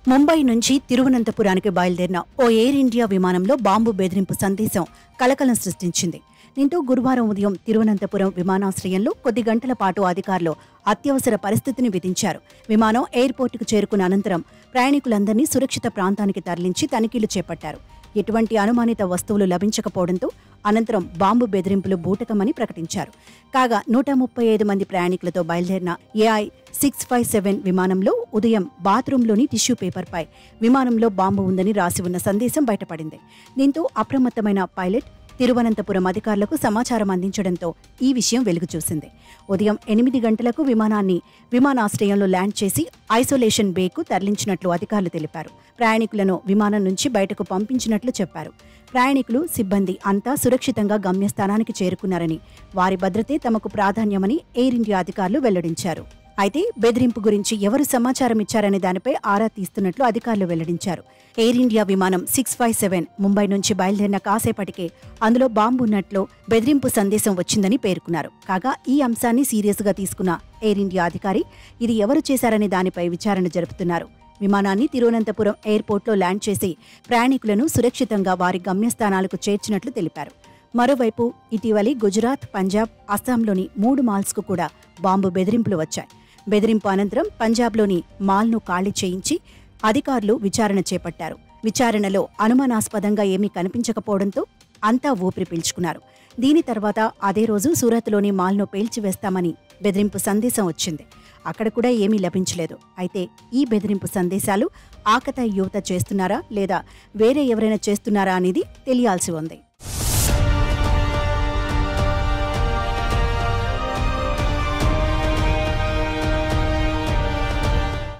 ముంబై నుంచి తిరువనంతపురానికి బయలుదేరిన ఓ ఎయిర్ ఇండియా విమానంలో బాంబు బెదిరింపు సందేశం కలకలం సృష్టించింది దీంతో గురువారం ఉదయం తిరువనంతపురం విమానాశ్రయంలో కొద్ది గంటల పాటు అధికారులు అత్యవసర పరిస్థితిని విధించారు విమానం ఎయిర్పోర్టుకు చేరుకున్న అనంతరం ప్రయాణికులందరినీ సురక్షిత ప్రాంతానికి తరలించి తనిఖీలు చేపట్టారు ఎటువంటి అనుమానిత వస్తువులు లభించకపోవడంతో అనంతరం బాంబు బెదిరింపులు బూటకమని ప్రకటించారు కాగా నూట ముప్పై ఐదు మంది ప్రయాణికులతో బయలుదేరిన ఏఐ సిక్స్ ఫైవ్ సెవెన్ విమానంలో ఉదయం బాత్రూంలోని టిష్యూ పేపర్పై విమానంలో బాంబు ఉందని రాసి ఉన్న సందేశం బయటపడింది దీంతో అప్రమత్తమైన పైలట్ తిరువనంతపురం అధికారులకు సమాచారం అందించడంతో ఈ విషయం వెలుగు చూసింది ఉదయం ఎనిమిది గంటలకు విమానాన్ని విమానాశ్రయంలో ల్యాండ్ చేసి ఐసోలేషన్ బేకు తరలించినట్లు అధికారులు తెలిపారు ప్రయాణికులను విమానం నుంచి బయటకు పంపించినట్లు చెప్పారు ప్రయాణికులు సిబ్బంది అంతా సురక్షితంగా గమ్యస్థానానికి చేరుకున్నారని వారి భద్రతే తమకు ప్రాధాన్యమని ఎయిర్ ఇండియా అధికారులు వెల్లడించారు అయితే బెదిరింపు గురించి ఎవరు సమాచారం ఇచ్చారనే దానిపై ఆరా తీస్తున్నట్లు అధికారులు వెల్లడించారు ఎయిర్ ఇండియా విమానం సిక్స్ ఫైవ్ సెవెన్ ముంబై నుంచి బయలుదేరిన కాసేపటికే అందులో బాంబు ఉన్నట్లు బెదిరింపు సందేశం వచ్చిందని పేర్కొన్నారు కాగా ఈ అంశాన్ని సీరియస్గా తీసుకున్న ఎయిర్ ఇండియా అధికారి ఇది ఎవరు చేశారనే దానిపై విచారణ జరుపుతున్నారు విమానాన్ని తిరువనంతపురం ఎయిర్పోర్ట్లో ల్యాండ్ చేసి ప్రయాణికులను సురక్షితంగా వారి గమ్యస్థానాలకు చేర్చినట్లు తెలిపారు మరోవైపు ఇటీవలి గుజరాత్ పంజాబ్ అస్సాంలోని మూడు మాల్స్కు కూడా బాంబు బెదిరింపులు వచ్చాయి బెదిరింపు అనంతరం పంజాబ్లోని మాల్ను ఖాళీ చేయించి అధికారులు విచారణ చేపట్టారు విచారణలో అనుమానాస్పదంగా ఏమీ కనిపించకపోవడంతో అంతా ఊపిరి పీల్చుకున్నారు దీని తర్వాత అదే రోజు సూరత్లోని మాల్ను పేల్చివేస్తామని బెదిరింపు సందేశం వచ్చింది అక్కడ కూడా ఏమీ లభించలేదు అయితే ఈ బెదిరింపు సందేశాలు ఆకతాయి యువత చేస్తున్నారా లేదా వేరే ఎవరైనా చేస్తున్నారా అనేది తెలియాల్సి ఉంది